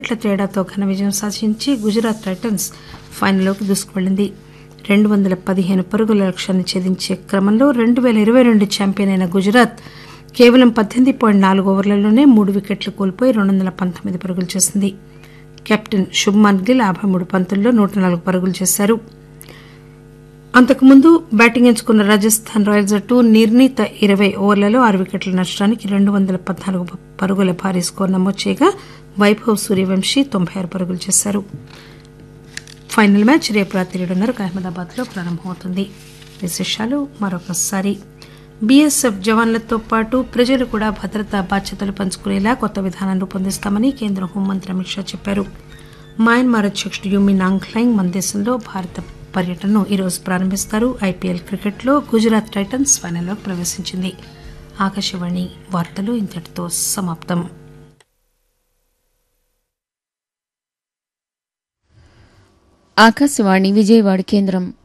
వికెట్ల తేడాతో ఘన విజయం సాధించి గుజరాత్ టైటన్స్ ఫైనల్లోకి దూసుకువెళ్లింది రెండు వందల పదిహేను పరుగుల లక్ష్యాన్ని ఛేదించే క్రమంలో రెండు పేల ఇరవై రెండు ఛాంపియన్ అయిన గుజరాత్ కేవలం పద్దెనిమిది పాయింట్ నాలుగు ఓవర్లలోనే మూడు వికెట్లు కోల్పోయి రెండు వందల పంతొమ్మిది పరుగులు చేసింది కెప్టెన్ శుభ్మాన్ గిల్ యాభై మూడు పంతుల్లో నూట నాలుగు పరుగులు చేశారు అంతకుముందు బ్యాటింగ్ ఎంచుకున్న రాజస్థాన్ రాయల్స్ జట్టు నిర్ణీత ఇరవై ఓవర్లలో ఆరు వికెట్ల నష్టానికి రెండు వందల పద్నాలుగు పరుగుల భారీ స్కోర్ నమోదు చేయగా వైభవ్ సూర్యవంశీ తొంభై ఆరు పరుగులు చేశారు ఫైనల్ మ్యాచ్ రేపు రాత్రి ఏడున్నరకు అహ్మదాబాద్ లో ప్రారంభమవుతుంది విశేషాలు మరొకసారి బీఎస్ఎఫ్ జవాన్లతో పాటు ప్రజలు కూడా భద్రతా బాధ్యతలు పంచుకునేలా కొత్త విధానం రూపొందిస్తామని కేంద్ర హోంమంత్రి అమిత్ షా చెప్పారు మయన్మార్ అధ్యక్షుడు యూమి నాంగ్లైంగ్ మన దేశంలో భారత పర్యటనను ఈరోజు ప్రారంభిస్తారు ఐపీఎల్ క్రికెట్లో గుజరాత్ టైటన్స్ ఫైనల్లోకి ప్రవేశించింది ఆకాశవాణి వార్తలు ఇంతటితో సమాప్తం ఆకాశవాణి విజయవాడ కేంద్రం